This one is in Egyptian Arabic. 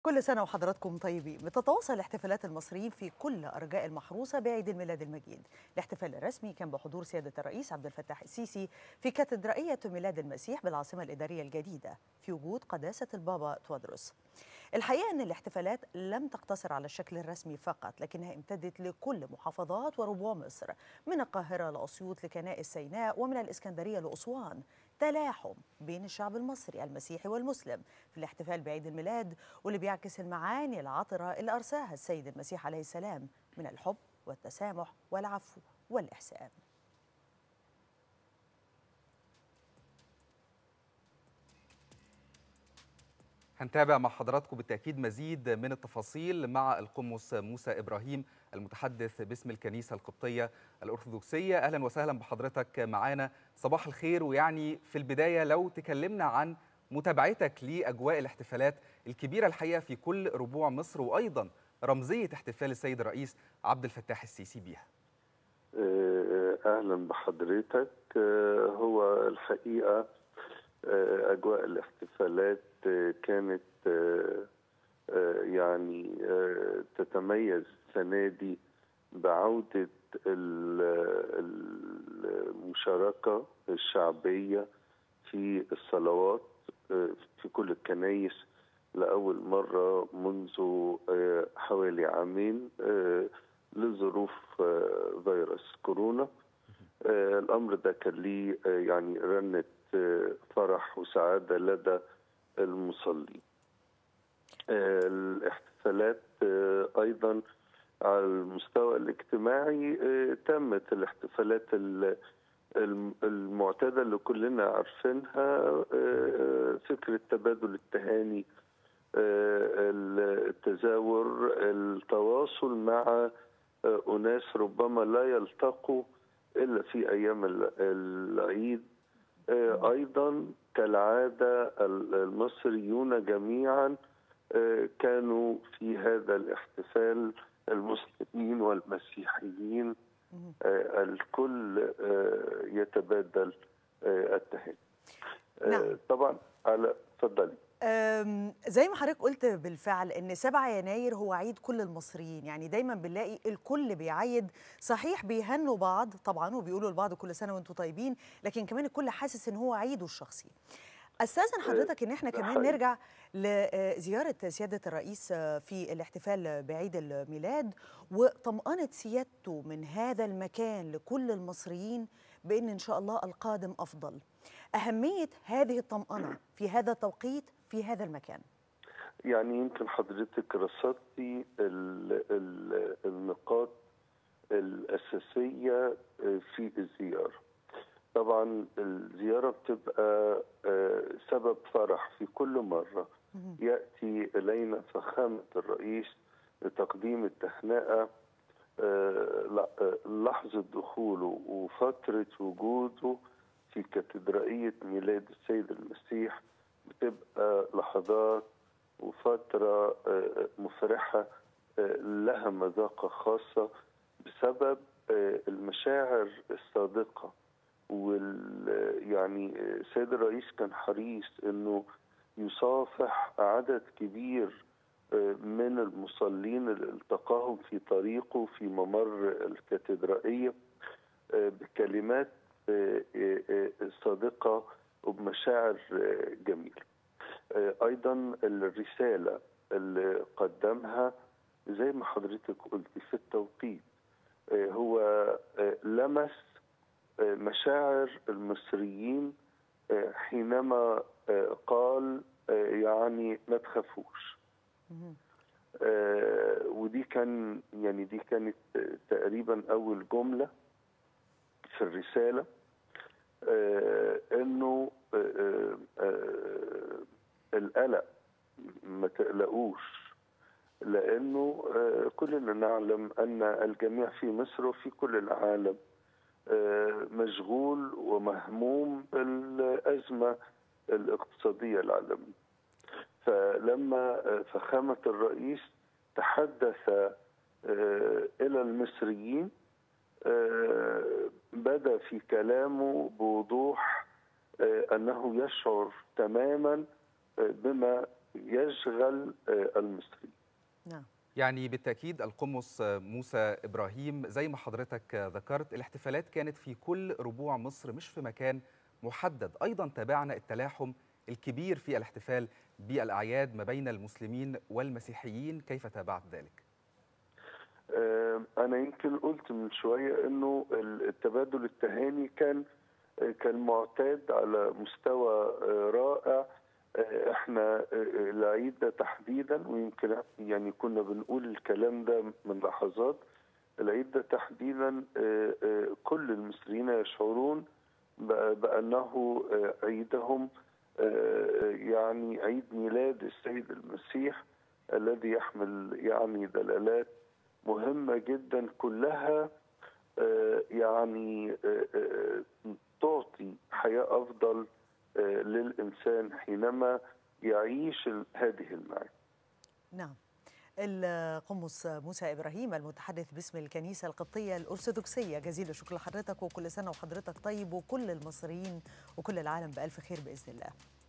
كل سنة وحضراتكم طيبين بتتواصل احتفالات المصريين في كل أرجاء المحروسة بعيد الميلاد المجيد الاحتفال الرسمي كان بحضور سيادة الرئيس عبد الفتاح السيسي في كاتدرائية ميلاد المسيح بالعاصمة الإدارية الجديدة في وجود قداسة البابا توادرس الحقيقة أن الاحتفالات لم تقتصر على الشكل الرسمي فقط لكنها امتدت لكل محافظات وربوع مصر من القاهرة لأسيوط لكنائس سيناء ومن الإسكندرية لأسوان تلاحم بين الشعب المصري المسيحي والمسلم في الاحتفال بعيد الميلاد واللي بيعكس المعاني العطرة اللي أرساها السيد المسيح عليه السلام من الحب والتسامح والعفو والإحسان هنتابع مع حضراتكم بالتأكيد مزيد من التفاصيل مع القمص موسى إبراهيم المتحدث باسم الكنيسة القبطية الأرثوذكسية أهلا وسهلا بحضرتك معانا صباح الخير ويعني في البداية لو تكلمنا عن متابعتك لأجواء الاحتفالات الكبيرة الحقيقة في كل ربوع مصر وأيضا رمزية احتفال السيد الرئيس عبد الفتاح السيسي بيها أهلا بحضرتك هو الحقيقة أجواء الاحتفالات كانت يعني تتميز السنة دي بعودة المشاركة الشعبية في الصلوات في كل الكنايس لأول مرة منذ حوالي عامين لظروف فيروس كورونا الأمر ده كان ليه يعني رنة فرح وسعادة لدى المصلين الاحتفالات أيضا على المستوى الاجتماعي تمت الاحتفالات المعتادة اللي كلنا عارفينها فكرة تبادل التهاني التزاور التواصل مع أناس ربما لا يلتقوا إلا في أيام العيد أيضا كالعادة المصريون جميعا كانوا في هذا الاحتفال المسلمين والمسيحيين الكل يتبادل التهاني نعم. طبعا على تفضلي زي ما حضرتك قلت بالفعل ان 7 يناير هو عيد كل المصريين يعني دايما بنلاقي الكل بيعيد صحيح بيهنوا بعض طبعا وبيقولوا لبعض كل سنه وانتم طيبين لكن كمان الكل حاسس ان هو عيده الشخصي استاذن حضرتك ان احنا كمان نرجع لزياره سياده الرئيس في الاحتفال بعيد الميلاد وطمأنه سيادته من هذا المكان لكل المصريين بان ان شاء الله القادم افضل اهميه هذه الطمأنه في هذا التوقيت في هذا المكان يعني يمكن حضرتك رصدتي النقاط الأساسية في الزيارة طبعا الزيارة بتبقى سبب فرح في كل مرة يأتي إلينا فخامة الرئيس لتقديم التهنئة لحظة دخوله وفترة وجوده في كاتدرائية ميلاد السيد المسيح بتبقى لحظات وفترة مفرحة لها مذاقة خاصة بسبب المشاعر الصادقة وال يعني السيد الرئيس كان حريص انه يصافح عدد كبير من المصلين اللي التقاهم في طريقه في ممر الكاتدرائية بكلمات صادقة وبمشاعر جميلة أيضا الرسالة اللي قدمها زي ما حضرتك قلت في التوقيت هو لمس مشاعر المصريين حينما قال يعني ما تخافوش ودي كان يعني دي كانت تقريبا أول جملة في الرسالة انه القلق ما تقلقوش لانه كلنا نعلم ان الجميع في مصر وفي كل العالم مشغول ومهموم بالازمه الاقتصاديه العالميه فلما فخامه الرئيس تحدث الى المصريين بدا في كلامه بوضوح انه يشعر تماما بما يشغل المصري نعم يعني بالتأكيد القمص موسى إبراهيم زي ما حضرتك ذكرت الاحتفالات كانت في كل ربوع مصر مش في مكان محدد أيضا تابعنا التلاحم الكبير في الاحتفال بالأعياد ما بين المسلمين والمسيحيين كيف تابعت ذلك؟ أنا يمكن قلت من شوية أنه التبادل التهاني كان كان معتاد على مستوى رائع احنا العيد ده تحديدا ويمكن يعني كنا بنقول الكلام ده من لحظات العيد ده تحديدا كل المصريين يشعرون بانه عيدهم يعني عيد ميلاد السيد المسيح الذي يحمل يعني دلالات مهمه جدا كلها يعني تعطي حياه افضل للإنسان حينما يعيش هذه المعاني نعم القمص موسى إبراهيم المتحدث باسم الكنيسة القبطية الأرثوذكسية جزيل الشكر لحضرتك وكل سنة وحضرتك طيب وكل المصريين وكل العالم بألف خير بإذن الله